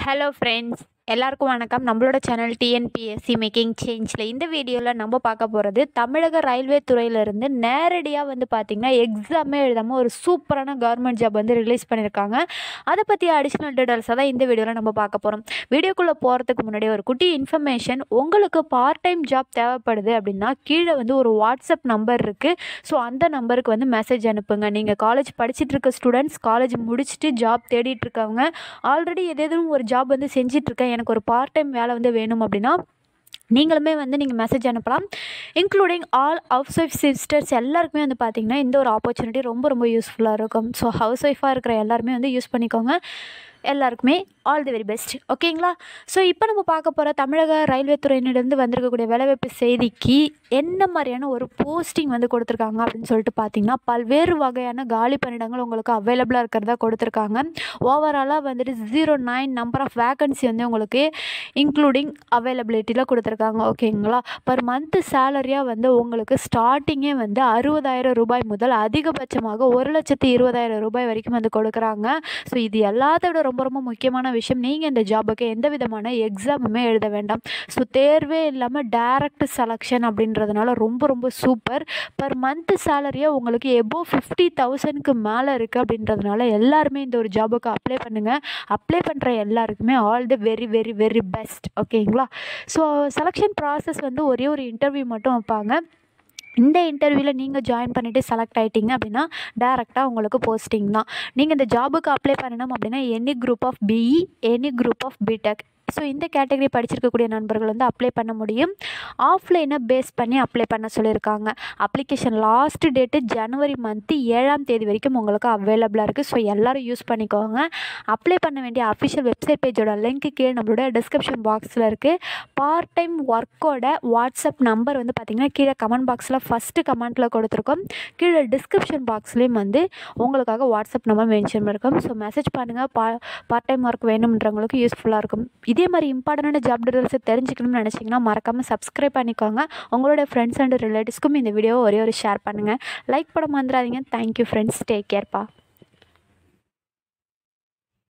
hello friends எல்லாருக்கும் வணக்கம் நம்மளோட சேனல் டிஎன்பிஎஸ்சி மேக்கிங் சேஞ்சில் இந்த வீடியோவில் நம்ம பார்க்க போகிறது தமிழக ரயில்வே துறையிலேருந்து நேரடியாக வந்து பார்த்திங்கன்னா எக்ஸாமே எழுதாமல் ஒரு சூப்பரான கவர்மெண்ட் ஜாப் வந்து ரிலீஸ் பண்ணியிருக்காங்க அதை பற்றி அடிஷ்னல் டீட்டெயில்ஸை தான் இந்த வீடியோவில் நம்ம பார்க்க போகிறோம் வீடியோக்குள்ளே போகிறதுக்கு முன்னாடி ஒரு குட்டி இன்ஃபர்மேஷன் உங்களுக்கு பார்ட் டைம் ஜாப் தேவைப்படுது அப்படின்னா கீழே வந்து ஒரு வாட்ஸ்அப் நம்பர் இருக்குது ஸோ அந்த நம்பருக்கு வந்து மெசேஜ் அனுப்புங்க நீங்கள் காலேஜ் படிச்சுட்டு இருக்க ஸ்டூடெண்ட்ஸ் காலேஜ் முடிச்சுட்டு ஜாப் தேடிட்டு இருக்கவங்க ஆல்ரெடி எதேதும் ஒரு ஜாப் வந்து செஞ்சிட்ருக்கேன் எனக்கு ஒரு பார்ட் டைம் வேலை வந்து வேணும் அப்படின்னா நீங்களுமே வந்து நீங்கள் மெசேஜ் அனுப்பலாம் including all housewife sisters எல்லாருக்குமே வந்து பார்த்திங்கன்னா இந்த ஒரு ஆப்பர்ச்சுனிட்டி ரொம்ப ரொம்ப யூஸ்ஃபுல்லாக இருக்கும் ஸோ ஹவுஸ் ஒய்ஃபாக இருக்கிற எல்லாருமே வந்து யூஸ் பண்ணிக்கோங்க எல்லாருக்குமே ஆல் தி வெரி பெஸ்ட் ஓகேங்களா ஸோ இப்போ நம்ம பார்க்க போகிற தமிழக ரயில்வே துறையினிலிருந்து வந்திருக்கக்கூடிய வேலைவாய்ப்பு செய்திக்கு என்ன மாதிரியான ஒரு போஸ்டிங் வந்து கொடுத்துருக்காங்க அப்படின்னு சொல்லிட்டு பார்த்தீங்கன்னா பல்வேறு வகையான காலி பணியிடங்கள் உங்களுக்கு அவைலபிளாக இருக்கிறதா கொடுத்துருக்காங்க ஓவராலாக வந்துட்டு zero nine number of vacancy வந்து உங்களுக்கு இன்க்ளூடிங் அவைலபிலிட்டியில் கொடுத்துருக்காங்க ஓகேங்களா பர் மந்த்து சேலரியாக வந்து உங்களுக்கு ஸ்டார்டிங்கே வந்து அறுபதாயிரம் ரூபாய் முதல் அதிகபட்சமாக ஒரு லட்சத்து இருபதாயிரம் ரூபாய் வரைக்கும் வந்து கொடுக்குறாங்க ஸோ இது எல்லாத்த விட ரொம்ப ரொம்ப முக்கியமான விஷயம் நீங்கள் இந்த ஜாபுக்கு எந்த விதமான எக்ஸாமுமே எழுத வேண்டாம் ஸோ தேர்வே இல்லாமல் டைரக்ட் செலெக்ஷன் அப்படின்றதுனால ரொம்ப ரொம்ப சூப்பர் பர் மந்த் சேலரியாக உங்களுக்கு எபோவ் ஃபிஃப்டி தௌசண்ட்க்கு மேலே இருக்குது அப்படின்றதுனால எல்லாருமே இந்த ஒரு ஜாபுக்கு அப்ளை பண்ணுங்கள் அப்ளை பண்ணுற எல்லாருக்குமே all the very very very best ஓகேங்களா ஸோ செலெக்ஷன் ப்ராசஸ் வந்து ஒரே ஒரு இன்டர்வியூ மட்டும் வைப்பாங்க இந்த இன்டர்வியூவில் நீங்கள் ஜாயின் பண்ணிவிட்டு செலக்ட் ஆகிட்டீங்க அப்படின்னா டேரெக்டாக உங்களுக்கு போஸ்டிங் தான் நீங்கள் இந்த ஜாபுக்கு அப்ளை பண்ணணும் அப்படின்னா any group of BE any group of BTech so இந்த கேட்டகரி படிச்சிருக்கக்கூடிய நண்பர்கள் வந்து அப்ளை பண்ண முடியும் ஆஃப்லைனை பேஸ் பண்ணி அப்ளை பண்ண சொல்லியிருக்காங்க அப்ளிகேஷன் லாஸ்ட் டேட்டு ஜனவரி மந்த்து ஏழாம் தேதி வரைக்கும் உங்களுக்கு அவைலபிளாக இருக்குது ஸோ எல்லோரும் யூஸ் பண்ணிக்கோங்க அப்ளை பண்ண வேண்டிய அஃபிஷியல் வெப்சைட் பேஜோட லிங்க் கீழே நம்மளோட டிஸ்கிரிப்ஷன் பாக்ஸில் இருக்குது பார்ட் டைம் ஒர்க்கோட வாட்ஸ்அப் நம்பர் வந்து பார்த்திங்கன்னா கீழே கமெண்ட் பாக்ஸில் ஃபஸ்ட்டு கமெண்ட்டில் கொடுத்துருக்கோம் கீழே டிஸ்கிரிப்ஷன் பாக்ஸ்லேயும் வந்து உங்களுக்காக வாட்ஸ்அப் நம்பர் மென்ஷன் பண்ணிருக்கோம் ஸோ மெசேஜ் பண்ணுங்கள் பா பார்ட் டைம் ஒர்க் வேணுன்றவங்களுக்கு யூஸ்ஃபுல்லாக இருக்கும் இதே மாதிரி இம்பார்ட்டண்டான ஜாப் டீட்டெயில்ஸை தெரிஞ்சுக்கணும்னு நினச்சிங்கன்னா மறக்காமல் சப்ஸ்கிரைப் பண்ணிக்கோங்க உங்களோட ஃப்ரெண்ட்ஸ் அண்ட் ரிலேட்டிவ்ஸ்க்கும் இந்த வீடியோவை ஒரே ஒரு ஷேர் பண்ணுங்கள் லைக் பண்ண மறந்துடாதீங்க தேங்க்யூ ஃப்ரெண்ட்ஸ் டேக் கேர்ப்பா